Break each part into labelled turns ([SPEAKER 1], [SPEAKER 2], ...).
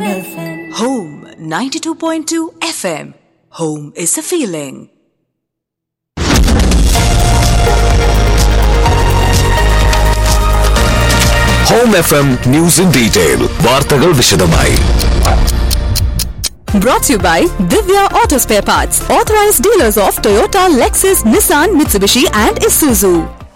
[SPEAKER 1] FM.
[SPEAKER 2] Home 92.2 FM. Home is a feeling.
[SPEAKER 3] Home F M news in detail വാർത്തകൾ വിശദമായി
[SPEAKER 2] Brought to you by Divya Auto Spare Parts, authorized dealers of Toyota, Lexus, Nissan, Mitsubishi, and Isuzu.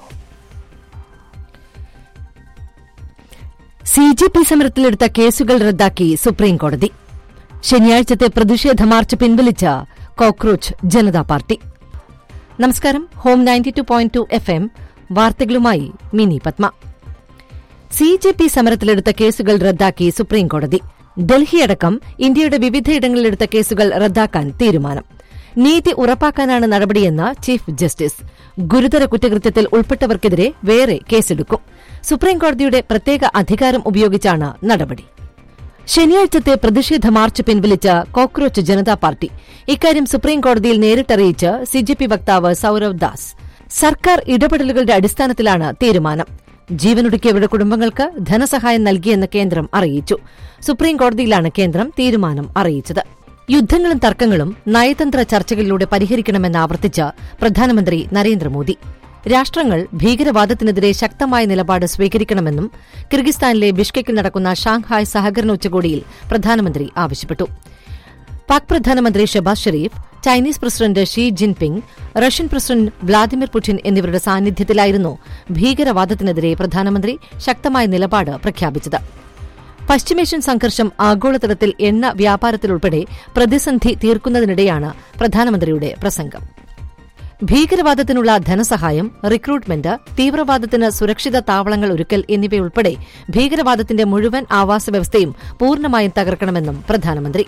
[SPEAKER 4] C J P സമരത്തിലെടുത്ത കേസുകൾ റദ്ദാക്കി supreme കോടതി ശനിയാഴ്ചത്തെ പ്രതിഷേധ march പിൻവലിച്ച cockroach Janata party നമസ്കാരം home ninety two point two F M വാർത്തകളുമായി Mini Padma C J P സമരത്തിലെടുത്ത കേസുകൾ റദ്ദാക്കി സുപ്രീം കോടതി ഡൽഹിയടക്കം ഇന്ത്യയുടെ വിവിധയിടങ്ങളിലെടുത്ത കേസുകൾ റദ്ദാക്കാൻ തീരുമാനം നീതി ഉറപ്പാക്കാനാണ് നടപടിയെന്ന് ചീഫ് ജസ്റ്റിസ് ഗുരുതര കുറ്റകൃത്യത്തിൽ ഉൾപ്പെട്ടവർക്കെതിരെ വേറെ കേസെടുക്കും സുപ്രീംകോടതിയുടെ പ്രത്യേക അധികാരം ഉപയോഗിച്ചാണ് നടപടി ശനിയാഴ്ചത്തെ പ്രതിഷേധ മാർച്ച് പിൻവലിച്ച കോക്രോച്ച് ജനതാ പാർട്ടി ഇക്കാര്യം സുപ്രീംകോടതിയിൽ നേരിട്ടറിയിച്ച് സിജെപി വക്താവ് സൌരവ് ദാസ് സർക്കാർ ഇടപെടലുകളുടെ അടിസ്ഥാനത്തിലാണ് തീരുമാനം ജീവനൊടുക്കിയവരുടെ കുടുംബങ്ങൾക്ക് ധനസഹായം നൽകിയെന്ന് കേന്ദ്രം അറിയിച്ചു സുപ്രീംകോടതിയിലാണ് കേന്ദ്രം തീരുമാനം അറിയിച്ചത് യുദ്ധങ്ങളും തർക്കങ്ങളും നയതന്ത്ര ചർച്ചകളിലൂടെ പരിഹരിക്കണമെന്ന് ആവർത്തിച്ച് പ്രധാനമന്ത്രി നരേന്ദ്രമോദി രാഷ്ട്രങ്ങൾ ഭീകരവാദത്തിനെതിരെ ശക്തമായ നിലപാട് സ്വീകരിക്കണമെന്നും കിർഗിസ്ഥാനിലെ ബിഷ്കെക്കിൽ നടക്കുന്ന ഷാങ്ഹായ് സഹകരണ ഉച്ചകോടിയിൽ പ്രധാനമന്ത്രി ആവശ്യപ്പെട്ടു പാക് പ്രധാനമന്ത്രി Shehbaz Sharif Chinese president Xi Jinping Russian president Vladimir Putin എന്നിവരുടെ സാന്നിധ്യത്തിലായിരുന്നു ഭീകരവാദത്തിനെതിരെ പ്രധാനമന്ത്രി ശക്തമായ നിലപാട് പ്രഖ്യാപിച്ചത് പശ്ചിമേഷ്യൻ സംഘർഷം ആഗോളതലത്തിൽ എണ്ണ വ്യാപാരത്തിലുൾപ്പെടെ പ്രതിസന്ധി തീർക്കുന്നതിനിടെയാണ് പ്രധാനമന്ത്രിയുടെ പ്രസംഗം ഭീകരവാദത്തിനുള്ള ധനസഹായം റിക്രൂട്ട്മെന്റ് തീവ്രവാദത്തിന് സുരക്ഷിത താവളങ്ങൾ ഒരുക്കൽ എന്നിവയുൾപ്പെടെ ഭീകരവാദത്തിന്റെ മുഴുവൻ ആവാസ വ്യവസ്ഥയും പൂർണ്ണമായും തകർക്കണമെന്നും പ്രധാനമന്ത്രി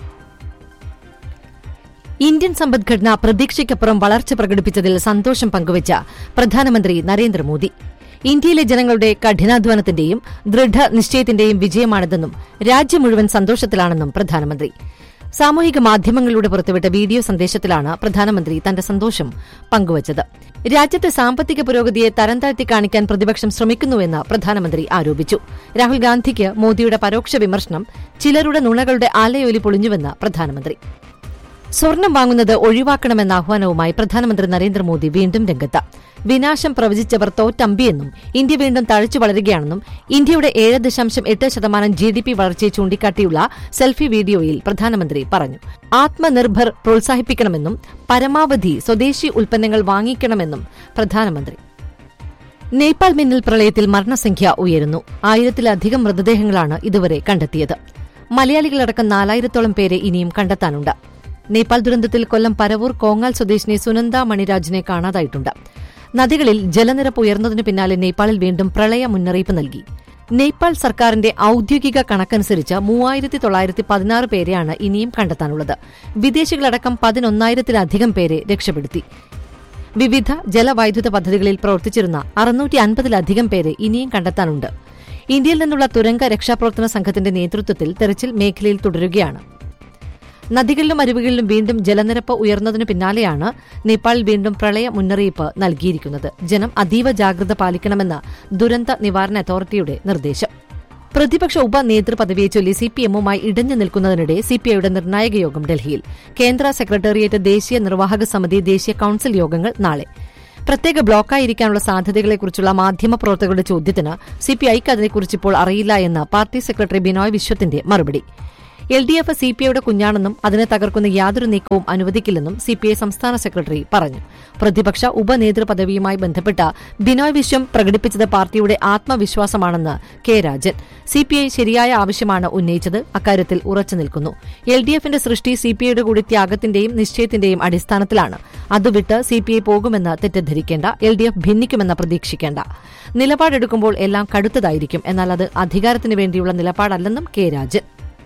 [SPEAKER 4] ഇന്ത്യൻ സമ്പദ്ഘടന പ്രതീക്ഷയ്ക്കപ്പുറം വളർച്ച പ്രകടിപ്പിച്ചതിൽ സന്തോഷം പങ്കുവച്ച പ്രധാനമന്ത്രി നരേന്ദ്രമോദി ഇന്ത്യയിലെ ജനങ്ങളുടെ കഠിനാധ്വാനത്തിന്റെയും ദൃഢനിശ്ചയത്തിന്റെയും വിജയമാണിതെന്നും രാജ്യം മുഴുവൻ സന്തോഷത്തിലാണെന്നും പ്രധാനമന്ത്രി സാമൂഹിക മാധ്യമങ്ങളിലൂടെ പുറത്തുവിട്ട വീഡിയോ സന്ദേശത്തിലാണ് പ്രധാനമന്ത്രി തന്റെ സന്തോഷം പങ്കുവച്ചത് രാജ്യത്തെ സാമ്പത്തിക പുരോഗതിയെ തരംതാഴ്ത്തി കാണിക്കാൻ പ്രതിപക്ഷം ശ്രമിക്കുന്നുവെന്ന് പ്രധാനമന്ത്രി ആരോപിച്ചു രാഹുൽ ഗാന്ധിക്ക് മോദിയുടെ പരോക്ഷ വിമർശനം ചിലരുടെ നുണകളുടെ ആലയൊലി പൊളിഞ്ഞുവെന്ന് പ്രധാനമന്ത്രി സ്വർണം വാങ്ങുന്നത് ഒഴിവാക്കണമെന്ന ആഹ്വാനവുമായി പ്രധാനമന്ത്രി നരേന്ദ്രമോദി വീണ്ടും രംഗത്ത് വിനാശം പ്രവചിച്ചവർ തോറ്റമ്പിയെന്നും ഇന്ത്യ വീണ്ടും തഴച്ചു വളരുകയാണെന്നും ഇന്ത്യയുടെ ഏഴ് ദശാംശം എട്ട് ശതമാനം ജി ഡി പി വളർച്ചയെ ചൂണ്ടിക്കാട്ടിയുള്ള സെൽഫി വീഡിയോയിൽ പ്രധാനമന്ത്രി പറഞ്ഞു ആത്മനിർഭർ പ്രോത്സാഹിപ്പിക്കണമെന്നും പരമാവധി സ്വദേശി ഉൽപ്പന്നങ്ങൾ വാങ്ങിക്കണമെന്നും പ്രധാനമന്ത്രി നേപ്പാൾ മിന്നൽ പ്രളയത്തിൽ മരണസംഖ്യ ഉയരുന്നു ആയിരത്തിലധികം മൃതദേഹങ്ങളാണ് ഇതുവരെ കണ്ടെത്തിയത് മലയാളികളടക്കം നാലായിരത്തോളം പേരെ ഇനിയും കണ്ടെത്താനുണ്ട് നേപ്പാൾ ദുരന്തത്തിൽ കൊല്ലം പരവൂർ കോങ്ങാൽ സ്വദേശിനി സുനന്ദ മണിരാജിനെ കാണാതായിട്ടുണ്ട് നദികളിൽ ജലനിരപ്പ് ഉയർന്നതിനു പിന്നാലെ നേപ്പാളിൽ വീണ്ടും പ്രളയ മുന്നറിയിപ്പ് നൽകി നേപ്പാൾ സർക്കാരിന്റെ ഔദ്യോഗിക കണക്കനുസരിച്ച് മൂവായിരത്തി തൊള്ളായിരത്തി പതിനാറ് പേരെയാണ് ഇനിയും കണ്ടെത്താനുള്ളത് വിദേശികളടക്കം പതിനൊന്നായിരത്തിലധികം പേരെ രക്ഷപ്പെടുത്തി വിവിധ ജലവൈദ്യുത പദ്ധതികളിൽ പ്രവർത്തിച്ചിരുന്ന അറുന്നൂറ്റി അൻപതിലധികം പേരെ ഇനിയും കണ്ടെത്താനുണ്ട് ഇന്ത്യയിൽ നിന്നുള്ള തുരങ്ക രക്ഷാപ്രവർത്തന സംഘത്തിന്റെ നേതൃത്വത്തിൽ തെരച്ചിൽ മേഖലയിൽ തുടരുകയാണ് നദികളിലും അരുവികളിലും വീണ്ടും ജലനിരപ്പ് ഉയർന്നതിനു പിന്നാലെയാണ് നേപ്പാളിൽ വീണ്ടും പ്രളയ മുന്നറിയിപ്പ് നൽകിയിരിക്കുന്നത് ജനം അതീവ ജാഗ്രത പാലിക്കണമെന്ന് ദുരന്ത നിവാരണ അതോറിറ്റിയുടെ നിർദ്ദേശം പ്രതിപക്ഷ ഉപനേതൃപദവിയെ ചൊല്ലി സിപിഎമ്മുമായി ഇടഞ്ഞു നിൽക്കുന്നതിനിടെ സിപിഐയുടെ നിർണായക യോഗം ഡൽഹിയിൽ കേന്ദ്ര സെക്രട്ടേറിയറ്റ് ദേശീയ നിർവാഹക സമിതി ദേശീയ കൌൺസിൽ യോഗങ്ങൾ നാളെ പ്രത്യേക ബ്ലോക്കായിരിക്കാനുള്ള സാധ്യതകളെക്കുറിച്ചുള്ള മാധ്യമപ്രവർത്തകരുടെ ചോദ്യത്തിന് സിപിഐക്ക് അതിനെക്കുറിച്ച് ഇപ്പോൾ അറിയില്ല എന്ന് പാർട്ടി സെക്രട്ടറി ബിനോയ് വിശ്വത്തിന്റെ മറുപടി എൽ ഡി എഫ് സിപിഐയുടെ കുഞ്ഞാണെന്നും അതിനെ തകർക്കുന്ന യാതൊരു നീക്കവും അനുവദിക്കില്ലെന്നും സിപിഐ സംസ്ഥാന സെക്രട്ടറി പറഞ്ഞു പ്രതിപക്ഷ ഉപനേതൃപദവിയുമായി ബന്ധപ്പെട്ട ബിനോയ് വിശ്വം പ്രകടിപ്പിച്ചത് പാർട്ടിയുടെ ആത്മവിശ്വാസമാണെന്ന് കെ രാജൻ സിപിഐ ശരിയായ ആവശ്യമാണ് ഉന്നയിച്ചത് അക്കാര്യത്തിൽ ഉറച്ചു നിൽക്കുന്നു എൽ ഡി എഫിന്റെ സൃഷ്ടി സിപിഐയുടെ കൂടി ത്യാഗത്തിന്റെയും നിശ്ചയത്തിന്റെയും അടിസ്ഥാനത്തിലാണ് അത് വിട്ട് സിപിഐ പോകുമെന്ന് തെറ്റിദ്ധരിക്കേണ്ട എൽ ഡി എഫ് ഭിന്നിക്കുമെന്ന് പ്രതീക്ഷിക്കേണ്ട നിലപാടെടുക്കുമ്പോൾ എല്ലാം കടുത്തതായിരിക്കും എന്നാൽ അത് അധികാരത്തിന് വേണ്ടിയുള്ള നിലപാടല്ലെന്നും K Rajan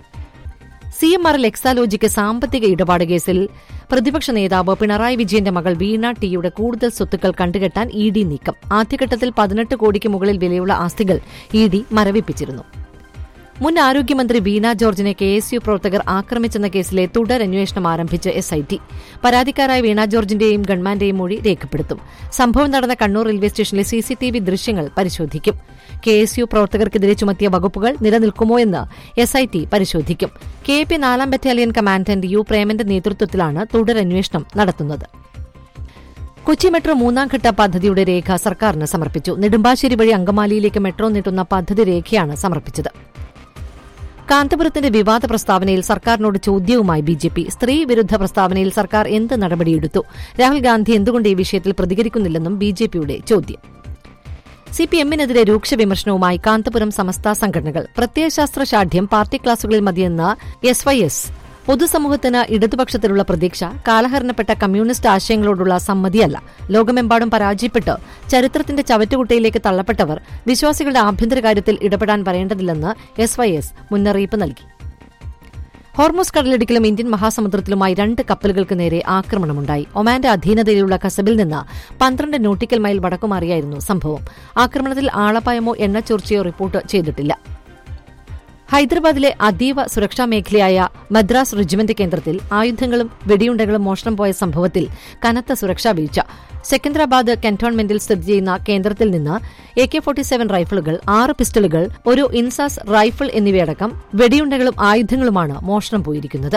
[SPEAKER 4] C M R L Exalogic സാമ്പത്തിക ഇടപാട് കേസിൽ പ്രതിപക്ഷ നേതാവ് പിണറായി വിജയന്റെ മകൾ വീണ ടിയുടെ കൂടുതൽ സ്വത്തുക്കൾ കണ്ടുകെട്ടാൻ ഇ ഡി നീക്കം ആദ്യഘട്ടത്തിൽ പതിനെട്ട് കോടിക്ക് മുകളിൽ വിലയുള്ള ആസ്തികൾ ഇ ഡി മരവിപ്പിച്ചിരുന്നു മുൻ ആരോഗ്യമന്ത്രി വീണ ജോർജിനെ കെ എസ് യു പ്രവർത്തകർ ആക്രമിച്ചെന്ന കേസിലെ തുടരന്വേഷണം ആരംഭിച്ച് എസ് ഐ ടി പരാതിക്കാരായ വീണ ജോർജിന്റെയും ഗൺമാന്റെയും മൊഴി രേഖപ്പെടുത്തും സംഭവം നടന്ന കണ്ണൂർ റെയിൽവേ സ്റ്റേഷനിലെ സിസിടിവി ദൃശ്യങ്ങൾ പരിശോധിക്കും കെ എസ് യു പ്രവർത്തകർക്കെതിരെ ചുമത്തിയ വകുപ്പുകൾ നിലനിൽക്കുമോ എന്ന് എസ് ഐ ടി പരിശോധിക്കും കെ പി നാലാം ബറ്റാലിയൻ കമാൻഡന്റ് യു പ്രേമന്റെ നേതൃത്വത്തിലാണ് തുടരന്വേഷണം നടത്തുന്നത് കൊച്ചി മെട്രോ മൂന്നാം ഘട്ട പദ്ധതിയുടെ രേഖ സർക്കാരിന് സമർപ്പിച്ചു നെടുമ്പാശ്ശേരി വഴി അങ്കമാലിയിലേക്ക് മെട്രോ നീട്ടുന്ന പദ്ധതി രേഖയാണ് സമർപ്പിച്ചത് കാന്തപുരത്തിന്റെ വിവാദ പ്രസ്താവനയിൽ സർക്കാരിനോട് ചോദ്യവുമായി ബി ജെ പി സ്ത്രീ വിരുദ്ധ പ്രസ്താവനയിൽ സർക്കാർ എന്ത് നടപടിയെടുത്തു രാഹുൽ ഗാന്ധി എന്തുകൊണ്ട് ഈ വിഷയത്തിൽ പ്രതികരിക്കുന്നില്ലെന്നും ബി ജെ പിയുടെ ചോദ്യം സി പി എമ്മിനെതിരെ രൂക്ഷ വിമർശനവുമായി കാന്തപുരം സമസ്ത സംഘടനകൾ പ്രത്യയശാസ്ത്ര ശാഠ്യം പാർട്ടി ക്ലാസുകളിൽ മതിയെന്ന എസ് വൈ എസ് പൊതുസമൂഹത്തിന് ഇടതുപക്ഷത്തിലുള്ള പ്രതീക്ഷ കാലഹരണപ്പെട്ട കമ്മ്യൂണിസ്റ്റ് ആശയങ്ങളോടുള്ള സമ്മതിയല്ല ലോകമെമ്പാടും പരാജയപ്പെട്ട് ചരിത്രത്തിന്റെ ചവറ്റുകുട്ടയിലേക്ക് തള്ളപ്പെട്ടവർ വിശ്വാസികളുടെ ആഭ്യന്തര കാര്യത്തിൽ ഇടപെടാൻ വരേണ്ടതില്ലെന്ന് എസ് വൈ എസ് മുന്നറിയിപ്പ് നൽകി ഹോർമോസ് കടലിടുക്കിലും ഇന്ത്യൻ മഹാസമുദ്രത്തിലുമായി രണ്ട് കപ്പലുകൾക്ക് നേരെ ആക്രമണമുണ്ടായി ഒമാന്റെ അധീനതയിലുള്ള കസബിൽ നിന്ന് പന്ത്രണ്ട് നോട്ടിക്കൽ മൈൽ വടക്കുമാറിയായിരുന്നു സംഭവം ആക്രമണത്തിൽ ആളപായമോ എണ്ണച്ചോർച്ചയോ റിപ്പോർട്ട് ചെയ്തിട്ടില്ല ഹൈദരാബാദിലെ അതീവ സുരക്ഷാ മേഖലയായ മദ്രാസ് റെജിമെന്റ് കേന്ദ്രത്തിൽ ആയുധങ്ങളും വെടിയുണ്ടകളും മോഷണം പോയ സംഭവത്തിൽ കനത്ത സുരക്ഷാ വീഴ്ച സെക്കന്ദരാബാദ് കന്റോൺമെന്റിൽ സ്ഥിതി ചെയ്യുന്ന കേന്ദ്രത്തിൽ നിന്ന് എ കെ ഫോർട്ടി സെവൻ റൈഫിളുകൾ ആറ് പിസ്റ്റളുകൾ ഒരു ഇൻസാസ് റൈഫിൾ എന്നിവയടക്കം വെടിയുണ്ടകളും ആയുധങ്ങളുമാണ് മോഷണം പോയിരിക്കുന്നത്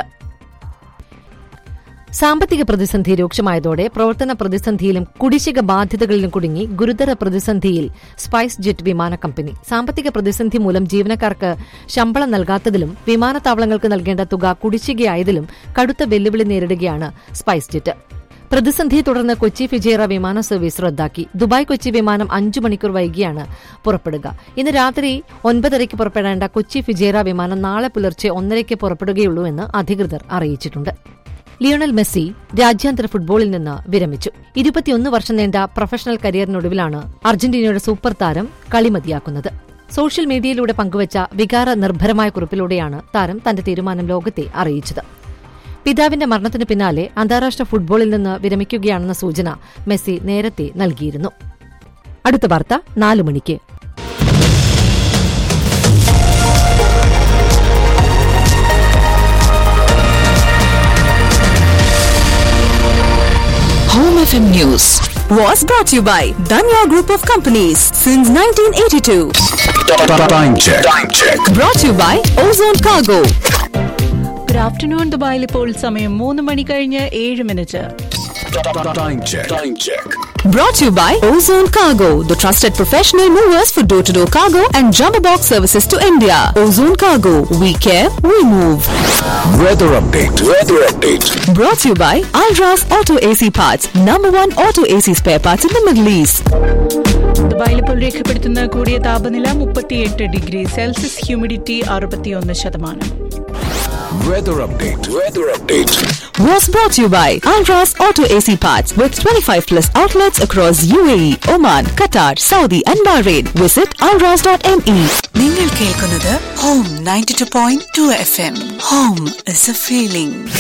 [SPEAKER 4] സാമ്പത്തിക പ്രതിസന്ധി രൂക്ഷമായതോടെ പ്രവർത്തന പ്രതിസന്ധിയിലും കുടിശ്ശിക ബാധ്യതകളിലും കുടുങ്ങി ഗുരുതര പ്രതിസന്ധിയിൽ സ്പൈസ് ജെറ്റ് വിമാന കമ്പനി സാമ്പത്തിക പ്രതിസന്ധി മൂലം ജീവനക്കാർക്ക് ശമ്പളം നൽകാത്തതിലും വിമാനത്താവളങ്ങൾക്ക് നൽകേണ്ട തുക കുടിശ്ശികയായതിലും കടുത്ത വെല്ലുവിളി നേരിടുകയാണ് സ്പൈസ് ജെറ്റ് പ്രതിസന്ധിയെ തുടർന്ന് കൊച്ചി ഫിജേറ വിമാന സർവീസ് റദ്ദാക്കി ദുബായ് കൊച്ചി വിമാനം അഞ്ചു മണിക്കൂർ വൈകിയാണ് പുറപ്പെടുക ഇന്ന് രാത്രി ഒൻപതരയ്ക്ക് പുറപ്പെടേണ്ട കൊച്ചി ഫിജേറ വിമാനം നാളെ പുലർച്ചെ ഒന്നരയ്ക്ക് പുറപ്പെടുകയുള്ളൂ എന്ന് അധികൃതർ അറിയിച്ചിട്ടുണ്ട് ലിയോണൽ മെസ്സി രാജ്യാന്തര ഫുട്ബോളിൽ നിന്ന് വിരമിച്ചു ഇരുപത്തിയൊന്ന് വർഷം നീണ്ട പ്രൊഫഷണൽ കരിയറിനൊടുവിലാണ് അർജന്റീനയുടെ സൂപ്പർ താരം കളിമതിയാക്കുന്നത് സോഷ്യൽ മീഡിയയിലൂടെ പങ്കുവച്ച വികാര നിർഭരമായ കുറിപ്പിലൂടെയാണ് താരം തന്റെ തീരുമാനം ലോകത്തെ അറിയിച്ചത് പിതാവിന്റെ മരണത്തിന് പിന്നാലെ അന്താരാഷ്ട്ര ഫുട്ബോളിൽ നിന്ന് വിരമിക്കുകയാണെന്ന സൂചന മെസ്സി നേരത്തെ നൽകിയിരുന്നു അടുത്ത വാർത്ത നാലു മണിക്ക്
[SPEAKER 2] Home FM News was brought to you by Danya Group of Companies since 1982.
[SPEAKER 3] Time check. Time check.
[SPEAKER 2] Brought to you by Ozone Cargo.
[SPEAKER 1] Good afternoon ദുബായിൽ ഇപ്പോൾ സമയം മൂന്ന് മണി കഴിഞ്ഞ് ഏഴ് minute
[SPEAKER 3] Time check. Time check.
[SPEAKER 2] Brought to you by Ozone Cargo, the trusted professional movers for door to door cargo and jumbo box services to India. Ozone Cargo, we care, we move.
[SPEAKER 3] Weather update. Weather update.
[SPEAKER 2] Brought to you by Alras Auto AC Parts, number one auto AC spare parts in the Middle East.
[SPEAKER 1] ദുബായിൽ ഇപ്പോൾ രേഖപ്പെടുത്തുന്ന കൂടിയ താപനില മുപ്പത്തിയെട്ട് degree Celsius humidity അറുപത്തിയൊന്ന് ശതമാനം
[SPEAKER 3] Weather update. Weather update.
[SPEAKER 2] Was brought to you by Alras Auto AC Parts with 25 plus outlets across UAE, Oman, Qatar, Saudi and Bahrain. Visit alras.me.
[SPEAKER 5] നിങ്ങൾ കേൾക്കുന്നത് home ninety two point two F M home is a feeling